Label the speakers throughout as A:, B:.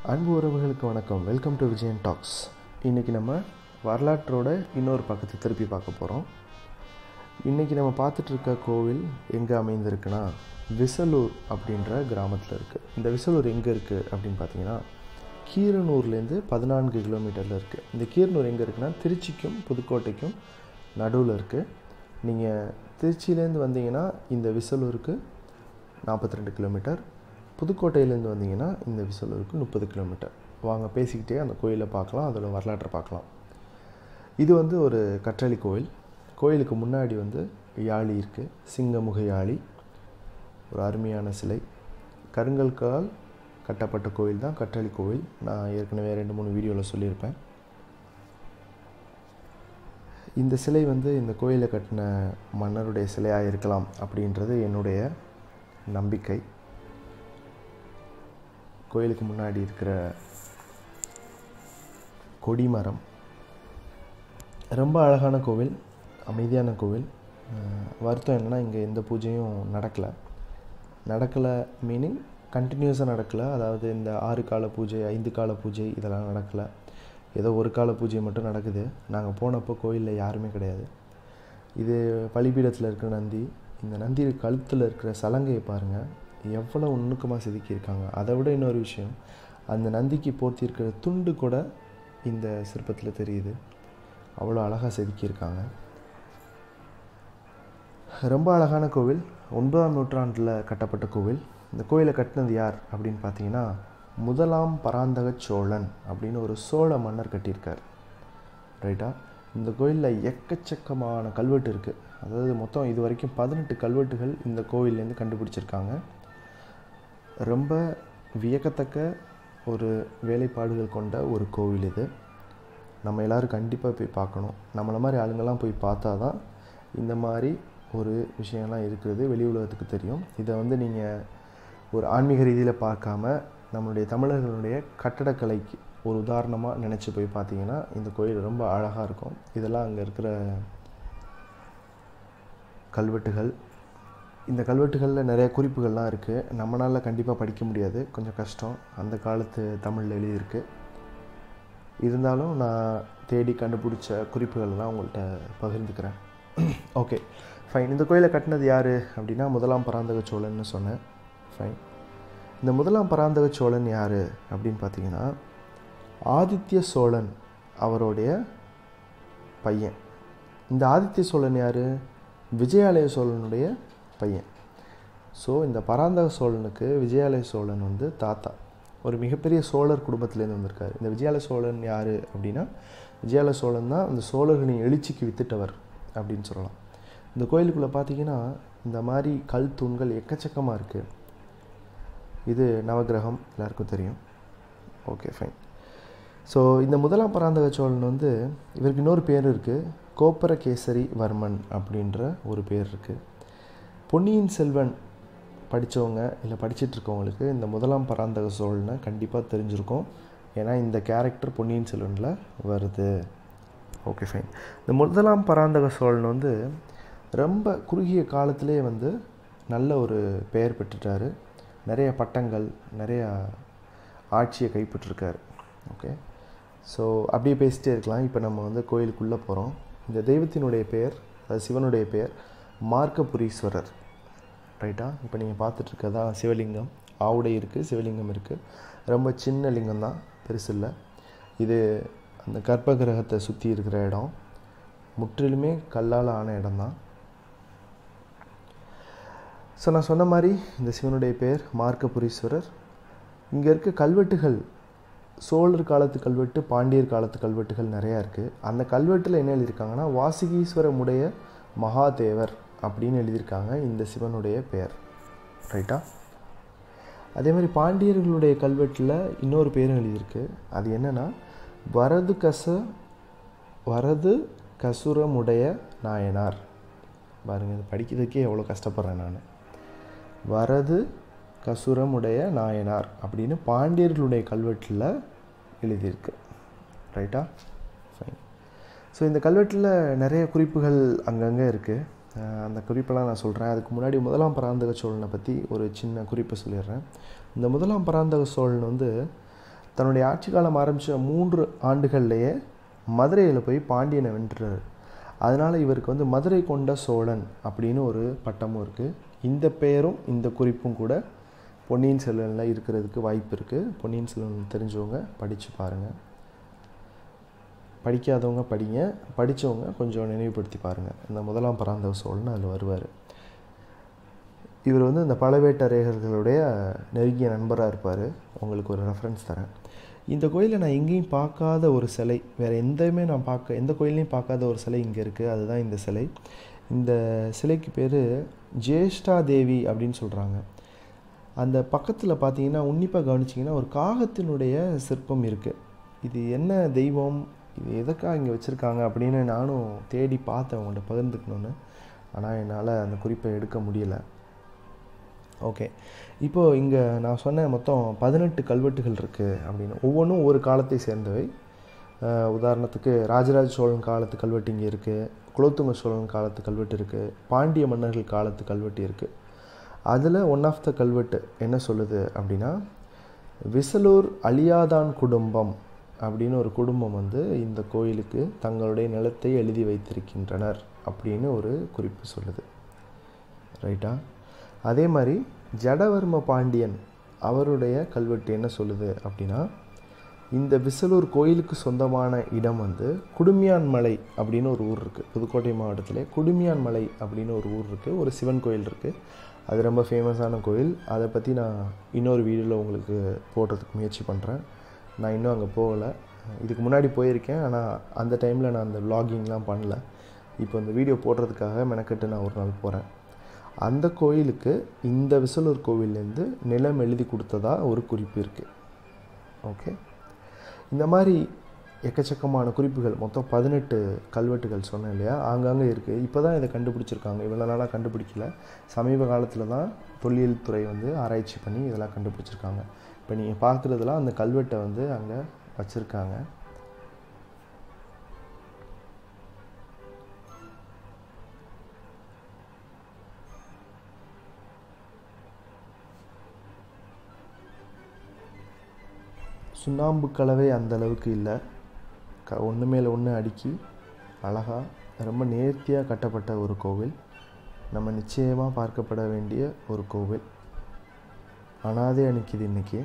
A: அன்பு உறவுகளுக்கு வணக்கம் வெல்கம் டு விஜயன் டாக்ஸ் இன்றைக்கி நம்ம வரலாற்றோட இன்னொரு பக்கத்தை திருப்பி பார்க்க போகிறோம் இன்றைக்கி நம்ம பார்த்துட்ருக்க கோவில் எங்கே அமைந்திருக்குன்னா விசலூர் அப்படின்ற கிராமத்தில் இருக்குது இந்த விசலூர் எங்கே இருக்குது அப்படின்னு பார்த்தீங்கன்னா கீரனூர்லேருந்து பதினான்கு கிலோமீட்டரில் இருக்குது இந்த கீரனூர் எங்கே இருக்குன்னா திருச்சிக்கும் புதுக்கோட்டைக்கும் நடுவில் இருக்குது நீங்கள் திருச்சியிலேருந்து வந்தீங்கன்னா இந்த விசலூருக்கு நாற்பத்தி ரெண்டு கிலோமீட்டர் புதுக்கோட்டையிலேருந்து வந்தீங்கன்னா இந்த விசலூருக்கு முப்பது கிலோமீட்டர் வாங்க பேசிக்கிட்டே அந்த கோயிலை பார்க்கலாம் அதோட வரலாற்றை பார்க்கலாம் இது வந்து ஒரு கற்றளி கோயில் கோயிலுக்கு முன்னாடி வந்து யாழி இருக்குது சிங்கமுக யாழி ஒரு அருமையான சிலை கருங்கற்களால் கட்டப்பட்ட கோயில் தான் கற்றளி கோவில் நான் ஏற்கனவே ரெண்டு மூணு வீடியோவில் சொல்லியிருப்பேன் இந்த சிலை வந்து இந்த கோயிலை கட்டின மன்னருடைய சிலையாக இருக்கலாம் அப்படின்றது என்னுடைய நம்பிக்கை கோயிலுக்கு முன்னாடி இருக்கிற கொடிமரம் ரொம்ப அழகான கோவில் அமைதியான கோவில் அஹ் வருத்தம் என்னென்னா இங்கே எந்த பூஜையும் நடக்கலை நடக்கலை மீனிங் கண்டினியூஸாக நடக்கலை அதாவது இந்த ஆறு கால பூஜை ஐந்து கால பூஜை இதெல்லாம் நடக்கலை ஏதோ ஒரு கால பூஜை மட்டும் நடக்குது நாங்கள் போனப்போ கோயிலில் யாருமே கிடையாது இது பலிபீடத்தில் இருக்கிற நந்தி இந்த நந்தி கழுத்தில் இருக்கிற சலங்கையை பாருங்கள் எவ்வளோ நுணுக்கமாக செதுக்கியிருக்காங்க அதை விட இன்னொரு விஷயம் அந்த நந்திக்கு போர்த்தியிருக்கிற துண்டு கூட இந்த சிற்பத்தில் தெரியுது அவ்வளோ அழகாக செதுக்கியிருக்காங்க ரொம்ப அழகான கோவில் ஒன்பதாம் நூற்றாண்டில் கட்டப்பட்ட கோவில் இந்த கோயிலை கட்டினது யார் அப்படின்னு பார்த்தீங்கன்னா முதலாம் பராந்தக சோழன் அப்படின்னு ஒரு சோழ மன்னர் கட்டியிருக்கார் ரைட்டா இந்த கோயிலில் எக்கச்சக்கமான கல்வெட்டு இருக்குது அதாவது மொத்தம் இது வரைக்கும் பதினெட்டு கல்வெட்டுகள் இந்த கோவில்லேருந்து கண்டுபிடிச்சிருக்காங்க ரொம்ப வியக்கத்தக்க ஒரு வேலைப்பாடுகள் கொண்ட ஒரு கோவில் இது நம்ம எல்லோரும் கண்டிப்பாக போய் பார்க்கணும் நம்மளை மாதிரி ஆளுங்கள்லாம் போய் பார்த்தா தான் இந்த மாதிரி ஒரு விஷயம்லாம் இருக்கிறது வெளி உலகத்துக்கு தெரியும் இதை வந்து நீங்கள் ஒரு ஆன்மீக ரீதியில் பார்க்காம நம்மளுடைய தமிழர்களுடைய கட்டடக்கலைக்கு ஒரு உதாரணமாக நினச்சி போய் பார்த்தீங்கன்னா இந்த கோயில் ரொம்ப அழகாக இருக்கும் இதெல்லாம் அங்கே இருக்கிற கல்வெட்டுகள் இந்த கல்வெட்டுகளில் நிறைய குறிப்புகள்லாம் இருக்குது நம்மளால் கண்டிப்பாக படிக்க முடியாது கொஞ்சம் கஷ்டம் அந்த காலத்து தமிழில் எழுதியிருக்கு இருந்தாலும் நான் தேடி கண்டுபிடிச்ச குறிப்புகள்லாம் உங்கள்கிட்ட பகிர்ந்துக்கிறேன் ஓகே ஃபைன் இந்த கோயிலை கட்டினது யார் அப்படின்னா முதலாம் பராந்தக சோழன்னு சொன்னேன் ஃபைன் இந்த முதலாம் பராந்தக சோழன் யார் அப்படின்னு பார்த்தீங்கன்னா ஆதித்ய சோழன் அவருடைய பையன் இந்த ஆதித்ய சோழன் யார் விஜயாலய சோழனுடைய பையன் ஸோ இந்த பராந்தக சோழனுக்கு விஜயாலய சோழன் வந்து தாத்தா ஒரு மிகப்பெரிய சோழர் குடும்பத்துலேருந்து வந்திருக்காரு இந்த விஜயாலய சோழன் யார் அப்படின்னா விஜயாலய சோழன் தான் அந்த சோழர்களின் எழுச்சிக்கு வித்துட்டவர் அப்படின்னு சொல்லலாம் இந்த கோயிலுக்குள்ளே பார்த்தீங்கன்னா இந்த மாதிரி கல் தூண்கள் எக்கச்சக்கமாக இருக்குது இது நவகிரகம் எல்லாருக்கும் தெரியும் ஓகே ஃபைன் ஸோ இந்த முதலாம் பராந்தக சோழன் வந்து இவருக்கு இன்னொரு பேர் இருக்குது கோப்பரகேசரி வர்மன் அப்படின்ற ஒரு பேர் இருக்குது பொன்னியின் செல்வன் படித்தவங்க இல்லை படிச்சுட்டு இருக்கவங்களுக்கு இந்த முதலாம் பராந்தக சோழனை கண்டிப்பாக தெரிஞ்சிருக்கும் ஏன்னா இந்த கேரக்டர் பொன்னியின் செல்வனில் வருது ஓகே ஃபைன் இந்த முதலாம் பராந்தக சோழன் வந்து ரொம்ப குறுகிய காலத்திலே வந்து நல்ல ஒரு பெயர் பெற்றுட்டார் நிறைய பட்டங்கள் நிறைய ஆட்சியை கைப்பற்றிருக்காரு ஓகே ஸோ அப்படியே பேசிட்டே இருக்கலாம் இப்போ நம்ம வந்து கோயிலுக்குள்ளே போகிறோம் இந்த தெய்வத்தினுடைய பெயர் அது சிவனுடைய பெயர் மார்க்கபுரீஸ்வரர் ரைட்டா இப்போ நீங்கள் பார்த்துட்ருக்கதா சிவலிங்கம் ஆவுடை இருக்குது சிவலிங்கம் இருக்குது ரொம்ப சின்ன லிங்கம் தான் பெருசு இல்லை இது அந்த கர்ப்ப கிரகத்தை சுற்றி இருக்கிற இடம் முற்றிலுமே கல்லால் ஆன இடம் தான் ஸோ நான் சொன்ன மாதிரி இந்த சிவனுடைய பெயர் மார்க்கபுரீஸ்வரர் இங்கே இருக்க கல்வெட்டுகள் சோழர் காலத்து கல்வெட்டு பாண்டியர் காலத்து கல்வெட்டுகள் நிறையா இருக்குது அந்த கல்வெட்டில் என்ன எழுதியிருக்காங்கன்னா வாசுகீஸ்வரமுடைய மகாதேவர் அப்படின்னு எழுதியிருக்காங்க இந்த சிவனுடைய பெயர் ரைட்டா அதே மாதிரி பாண்டியர்களுடைய கல்வெட்டில் இன்னொரு பேரும் எழுதியிருக்கு அது என்னென்னா வரது கச வரது கசுரமுடைய நாயனார் பாருங்கள் இது படிக்கிறதுக்கே எவ்வளோ கஷ்டப்படுறேன் நான் வரது கசுரமுடைய நாயனார் அப்படின்னு பாண்டியர்களுடைய கல்வெட்டில் எழுதியிருக்கு ரைட்டா ஃபைன் ஸோ இந்த கல்வெட்டில் நிறைய குறிப்புகள் அங்கங்கே இருக்குது அந்த குறிப்பெல்லாம் நான் சொல்கிறேன் அதுக்கு முன்னாடி முதலாம் பராந்தக சோழனை பற்றி ஒரு சின்ன குறிப்பை சொல்லிடுறேன் இந்த முதலாம் பராந்தக சோழன் வந்து தன்னுடைய ஆட்சி காலம் ஆரம்பித்த மூன்று ஆண்டுகள்லேயே மதுரையில் போய் பாண்டியனை வென்றுறாரு அதனால் இவருக்கு வந்து மதுரை கொண்ட சோழன் அப்படின்னு ஒரு பட்டமும் இருக்குது இந்த பெயரும் இந்த குறிப்பும் கூட பொன்னியின் செல்வனில் இருக்கிறதுக்கு வாய்ப்பு இருக்குது பொன்னியின் செல்வன் தெரிஞ்சவங்க படித்து பாருங்கள் படிக்காதவங்க படிங்க படித்தவங்க கொஞ்சம் நினைவுபடுத்தி பாருங்கள் இந்த முதலாம் பராந்தக சோழன் அதில் வருவார் இவர் வந்து இந்த பழவேட்டரையர்களுடைய நெருங்கிய நண்பராக இருப்பார் உங்களுக்கு ஒரு ரெஃபரன்ஸ் தரேன் இந்த கோயிலை நான் எங்கேயும் பார்க்காத ஒரு சிலை வேறு எந்தமே நான் பார்க்க எந்த கோயிலையும் பார்க்காத ஒரு சிலை இங்கே இருக்குது அதுதான் இந்த சிலை இந்த சிலைக்கு பேர் ஜேஷ்டா தேவி அப்படின்னு சொல்கிறாங்க அந்த பக்கத்தில் பார்த்தீங்கன்னா உன்னிப்பாக கவனிச்சிங்கன்னா ஒரு காகத்தினுடைய சிற்பம் இருக்குது இது என்ன தெய்வம் இது எதுக்காக இங்கே வச்சுருக்காங்க அப்படின்னு நானும் தேடி பார்த்தேன் உங்கள்கிட்ட பகிர்ந்துக்கணுன்னு ஆனால் என்னால் அந்த குறிப்பை எடுக்க முடியலை ஓகே இப்போது இங்கே நான் சொன்ன மொத்தம் பதினெட்டு கல்வெட்டுகள் இருக்குது அப்படின்னு ஒவ்வொன்றும் ஒரு காலத்தை சேர்ந்தவை உதாரணத்துக்கு ராஜராஜ சோழன் காலத்து கல்வெட்டு இங்கே இருக்குது குலோத்துங்க சோழன் காலத்து கல்வெட்டு இருக்குது பாண்டிய மன்னர்கள் காலத்து கல்வெட்டு இருக்குது அதில் ஒன் ஆஃப் த கல்வெட்டு என்ன சொல்லுது அப்படின்னா விசலூர் அழியாதான் குடும்பம் அப்படின்னு ஒரு குடும்பம் வந்து இந்த கோயிலுக்கு தங்களுடைய நிலத்தை எழுதி வைத்திருக்கின்றனர் அப்படின்னு ஒரு குறிப்பு சொல்லுது ரைட்டா அதே மாதிரி ஜடவர்ம பாண்டியன் அவருடைய கல்வெட்டு என்ன சொல்லுது அப்படின்னா இந்த விசலூர் கோயிலுக்கு சொந்தமான இடம் வந்து குடுமியான் மலை அப்படின்னு ஒரு ஊர் இருக்குது புதுக்கோட்டை மாவட்டத்தில் குடுமியான் மலை அப்படின்னு ஒரு ஊர் இருக்குது ஒரு சிவன் கோயில் இருக்குது அது ரொம்ப ஃபேமஸான கோயில் அதை பற்றி நான் இன்னொரு வீடியோவில் உங்களுக்கு போடுறதுக்கு முயற்சி பண்ணுறேன் நான் இன்னும் அங்கே போகலை இதுக்கு முன்னாடி போயிருக்கேன் ஆனால் அந்த டைமில் நான் அந்த விலாகிங்லாம் பண்ணல இப்போ இந்த வீடியோ போடுறதுக்காக மெனக்கெட்டு நான் ஒரு நாள் போகிறேன் அந்த கோயிலுக்கு இந்த விசலூர் கோவில்லேருந்து நிலம் எழுதி கொடுத்ததா ஒரு குறிப்பு இருக்குது ஓகே இந்த மாதிரி எக்கச்சக்கமான குறிப்புகள் மொத்தம் பதினெட்டு கல்வெட்டுகள் சொன்னேன் இல்லையா ஆங்காங்கே இருக்குது இப்போ தான் இதை கண்டுபிடிச்சிருக்காங்க இவ்வளோ நாளாக கண்டுபிடிக்கல சமீப காலத்தில் தான் தொல்லியல் துறை வந்து ஆராய்ச்சி பண்ணி இதெல்லாம் கண்டுபிடிச்சிருக்காங்க இப்போ நீங்கள் பார்க்குறதுலாம் அந்த கல்வெட்டை வந்து அங்கே வச்சுருக்காங்க சுண்ணாம்பு கலவை அந்த அளவுக்கு இல்லை க ஒன்று மேலே ஒன்று அடுக்கி அழகாக ரொம்ப நேர்த்தியாக கட்டப்பட்ட ஒரு கோவில் நம்ம நிச்சயமாக பார்க்கப்பட வேண்டிய ஒரு கோவில் அனாதை அணிக்குது இன்றைக்கி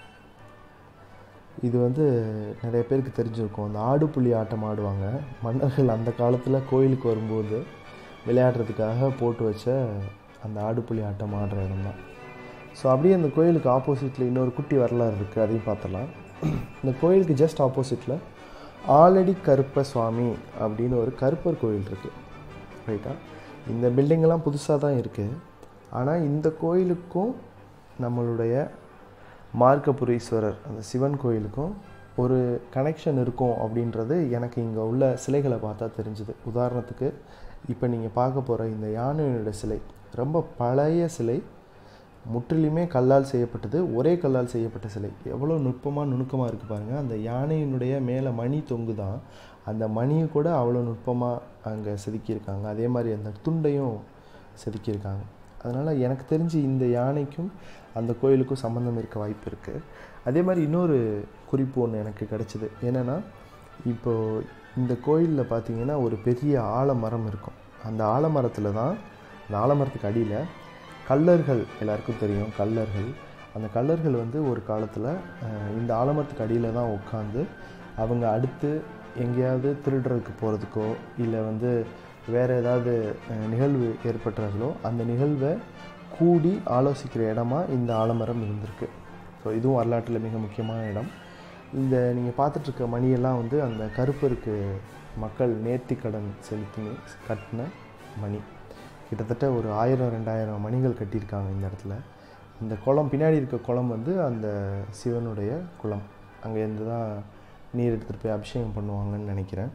A: இது வந்து நிறைய பேருக்கு தெரிஞ்சிருக்கும் அந்த ஆடு புலி ஆட்டம் ஆடுவாங்க மன்னர்கள் அந்த காலத்தில் கோயிலுக்கு வரும்போது விளையாடுறதுக்காக போட்டு வச்ச அந்த ஆடு புலி ஆட்டம் ஆடுற இடம் தான் ஸோ அப்படியே அந்த கோயிலுக்கு ஆப்போசிட்டில் இன்னொரு குட்டி வரலாறு இருக்குது அதையும் பார்த்துடலாம் இந்த கோயிலுக்கு ஜஸ்ட் ஆப்போசிட்டில் ஆலடி கருப்ப சுவாமி அப்படின்னு ஒரு கருப்பர் கோயில் இருக்குது ரைட்டா இந்த பில்டிங்கெல்லாம் புதுசாக தான் இருக்குது ஆனால் இந்த கோயிலுக்கும் நம்மளுடைய மார்க்கபுரீஸ்வரர் அந்த சிவன் கோயிலுக்கும் ஒரு கனெக்ஷன் இருக்கும் அப்படின்றது எனக்கு இங்கே உள்ள சிலைகளை பார்த்தா தெரிஞ்சுது உதாரணத்துக்கு இப்போ நீங்கள் பார்க்க போகிற இந்த யானையோட சிலை ரொம்ப பழைய சிலை முற்றிலுமே கல்லால் செய்யப்பட்டது ஒரே கல்லால் செய்யப்பட்ட சிலை எவ்வளோ நுட்பமாக நுணுக்கமாக இருக்குது பாருங்கள் அந்த யானையினுடைய மேலே மணி தொங்கு தான் அந்த மணியை கூட அவ்வளோ நுட்பமாக அங்கே செதுக்கியிருக்காங்க அதே மாதிரி அந்த துண்டையும் செதுக்கியிருக்காங்க அதனால் எனக்கு தெரிஞ்சு இந்த யானைக்கும் அந்த கோயிலுக்கும் சம்மந்தம் இருக்க வாய்ப்பு இருக்குது அதே மாதிரி இன்னொரு குறிப்பு ஒன்று எனக்கு கிடச்சிது என்னென்னா இப்போது இந்த கோயிலில் பார்த்தீங்கன்னா ஒரு பெரிய ஆலமரம் இருக்கும் அந்த ஆலமரத்தில் தான் அந்த ஆலமரத்துக்கு அடியில் கல்லர்கள் எல்லாருக்கும் தெரியும் கல்லர்கள் அந்த கல்லர்கள் வந்து ஒரு காலத்தில் இந்த ஆலமரத்துக்கு அடியில் தான் உட்காந்து அவங்க அடுத்து எங்கேயாவது திருடுறதுக்கு போகிறதுக்கோ இல்லை வந்து வேறு ஏதாவது நிகழ்வு ஏற்பட்டுறதோ அந்த நிகழ்வை கூடி ஆலோசிக்கிற இடமா இந்த ஆலமரம் இருந்திருக்கு ஸோ இதுவும் வரலாற்றில் மிக முக்கியமான இடம் இந்த நீங்கள் பார்த்துட்ருக்க மணியெல்லாம் வந்து அந்த கருப்பருக்கு மக்கள் நேர்த்தி கடன் செலுத்தி கட்டின மணி கிட்டத்தட்ட ஒரு ஆயிரம் ரெண்டாயிரம் மணிகள் கட்டியிருக்காங்க இந்த இடத்துல இந்த குளம் பின்னாடி இருக்க குளம் வந்து அந்த சிவனுடைய குளம் அங்கேருந்து தான் நீர் எடுத்துகிட்டு போய் அபிஷேகம் பண்ணுவாங்கன்னு நினைக்கிறேன்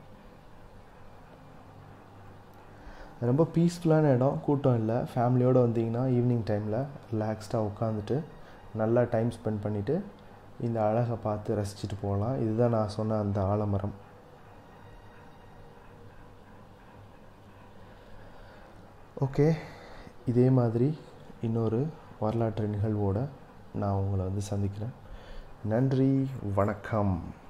A: ரொம்ப பீஸ்ஃபுல்லான இடம் கூட்டம் இல்லை ஃபேமிலியோடு வந்தீங்கன்னா ஈவினிங் டைமில் ரிலாக்ஸ்டாக உட்காந்துட்டு நல்லா டைம் ஸ்பெண்ட் பண்ணிவிட்டு இந்த அழகை பார்த்து ரசிச்சுட்டு போகலாம் இதுதான் நான் சொன்ன அந்த ஆலமரம் ஓகே இதே மாதிரி இன்னொரு வரலாற்று நிகழ்வோடு நான் உங்களை வந்து சந்திக்கிறேன் நன்றி வணக்கம்